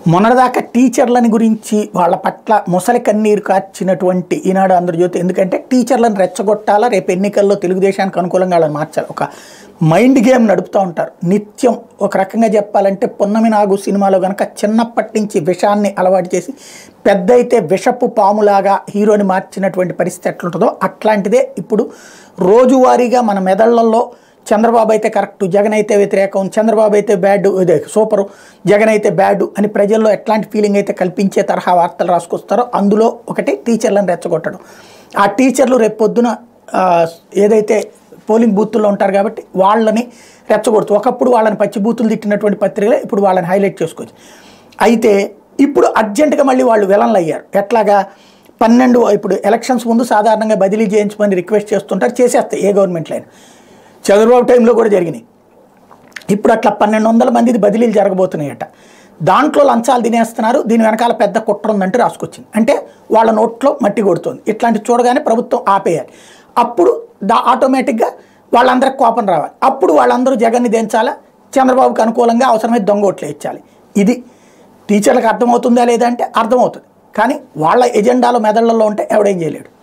మొన్నటిదాకా టీచర్లని గురించి వాళ్ళ పట్ల ముసలి కన్నీరు కార్చినటువంటి ఈనాడు ఆంధ్రజ్యోతి ఎందుకంటే టీచర్లను రెచ్చగొట్టాలా రేపు ఎన్నికల్లో తెలుగుదేశానికి అనుకూలంగా వాళ్ళని మార్చాలి ఒక మైండ్ గేమ్ నడుపుతూ ఉంటారు నిత్యం ఒక రకంగా చెప్పాలంటే పొన్నమి నాగు సినిమాలో కనుక చిన్నప్పటి నుంచి విషాన్ని అలవాటు చేసి పెద్ద అయితే విషపు పాములాగా హీరోని మార్చినటువంటి పరిస్థితి ఎట్లుంటుందో అట్లాంటిదే ఇప్పుడు రోజువారీగా మన మెదళ్లలో చంద్రబాబు అయితే కరెక్ట్ జగన్ అయితే వ్యతిరేకం చంద్రబాబు అయితే బ్యాడ్ ఇదే సూపరు జగన్ అయితే బ్యాడ్ అని ప్రజల్లో ఎట్లాంటి ఫీలింగ్ అయితే కల్పించే తరహా వార్తలు రాసుకొస్తారో అందులో ఒకటి టీచర్లను రెచ్చగొట్టడం ఆ టీచర్లు రేపు పొద్దున ఆ, ఏదైతే పోలింగ్ బూత్తుల్లో ఉంటారు కాబట్టి వాళ్ళని రెచ్చగొడుతూ ఒకప్పుడు వాళ్ళని పచ్చి బూతులు తిట్టినటువంటి పత్రికలే ఇప్పుడు వాళ్ళని హైలైట్ చేసుకోవచ్చు అయితే ఇప్పుడు అర్జెంటుగా మళ్ళీ వాళ్ళు విలన్లు అయ్యారు ఎట్లాగా పన్నెండు ఇప్పుడు ఎలక్షన్స్ ముందు సాధారణంగా బదిలీ చేయించమని రిక్వెస్ట్ చేస్తుంటారు చేసేస్తాయి ఏ గవర్నమెంట్లో అయినా చంద్రబాబు టైంలో కూడా జరిగినాయి ఇప్పుడు అట్లా పన్నెండు వందల మందిది బదిలీలు జరగబోతున్నాయట దాంట్లో లంచాలు తినేస్తున్నారు దీని వెనకాల పెద్ద కుట్ర ఉందంటే రాసుకొచ్చింది అంటే వాళ్ళ నోట్లో మట్టి కొడుతుంది ఇట్లాంటి చూడగానే ప్రభుత్వం ఆపేయాలి అప్పుడు దా ఆటోమేటిక్గా వాళ్ళందరికి కోపం రావాలి అప్పుడు వాళ్ళందరూ జగన్ని దించాలా చంద్రబాబుకి అనుకూలంగా అవసరమైతే దొంగ ఓట్లు ఇచ్చాలి ఇది టీచర్లకు అర్థమవుతుందా లేదా అంటే అర్థమవుతుంది కానీ వాళ్ళ ఎజెండాలో మెదళ్లలో ఉంటే ఎవడేం చేయలేడు